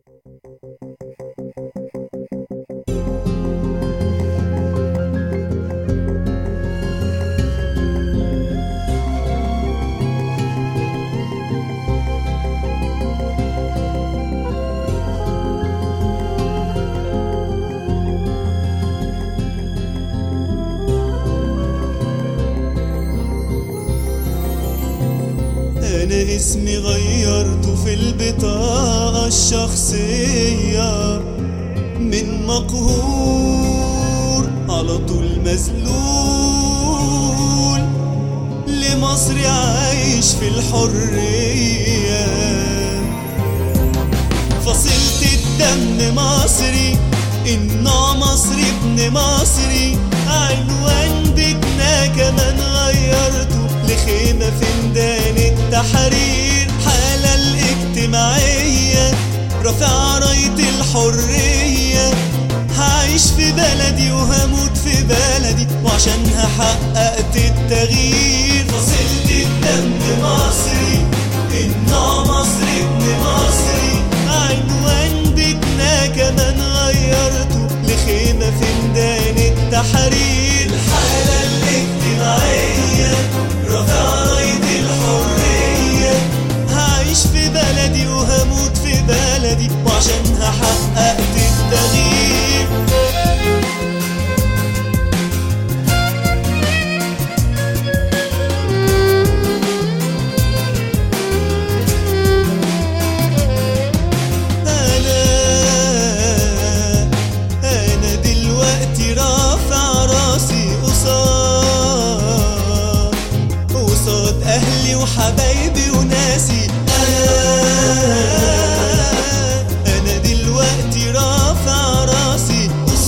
أنا اسمي غيرته في البطاقة الشخصية من مقهور على طول مذلول لمصري عايش في الحرية فصيلة الدم مصري النوع مصري ابن مصري عنوان بيتنا كمان غيرته لخيمة في ميدان التحرير حالة الاجتماعية رافع راية الحرية هعيش في بلدي وهموت في بلدي وعشانها حققت التغيير فصيلة الدم مصري النوع مصري ابن مصري عنوان بيتنا كمان غيرته لخيمة في ميدان التحرير الحالة الاجتماعية رافع راية الحرية هعيش في بلدي وهموت في بلدي وعشانها حققت التغيير أنا أنا دلوقتي رافع راسي قصاد قصاد أهلي وحبايبي وناسي أنا أنا دلوقتي رافع راسي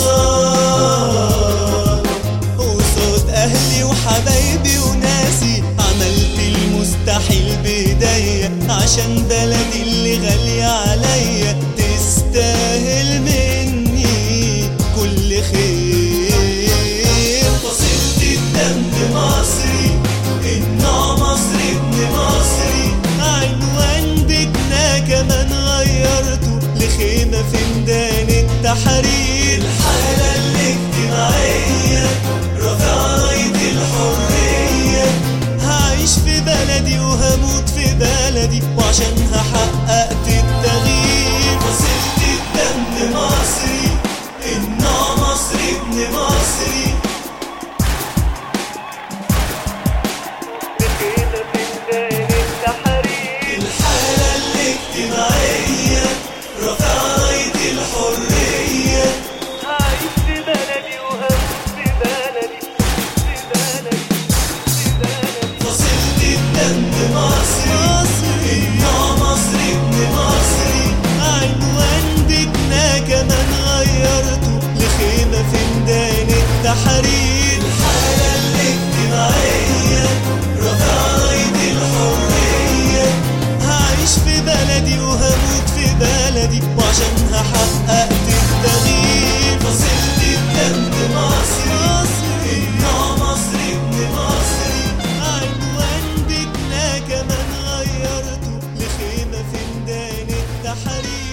قصاد قصاد أهلي وحبايبي وناسي عملت المستحيل بإيديا عشان بلدي اللي غالية عليا تستاهل مني كل خير فصيلة الدم مصري النوع مصري ابن مصري عنوان بيتنا كمان غيرته لخيمة في ميدان التحرير الحالة الاجتماعية رافع راية الحرية هعيش في بلدي وهموت في بلدي وعشانها حققت التغيير فصيلة الدم مصري النوع مصري ابن مصري الحالة الاجتماعية رافع راية الحرية هعيش في بلدي وهموت في بلدي في بلدي في بلدي فصيلة الدم مصري النوع مصري ابن مصري عنوان بيتنا كمان غيرته لخيمة في ميدان التحرير الحالة الاجتماعية رافع راية الحرية هعيش في بلدي وهموت في بلدي وعشانها حققت التغيير فصيلة الدم مصري النوع مصري ابن مصري عنوان بيتنا كمان غيرته لخيمة في ميدان التحرير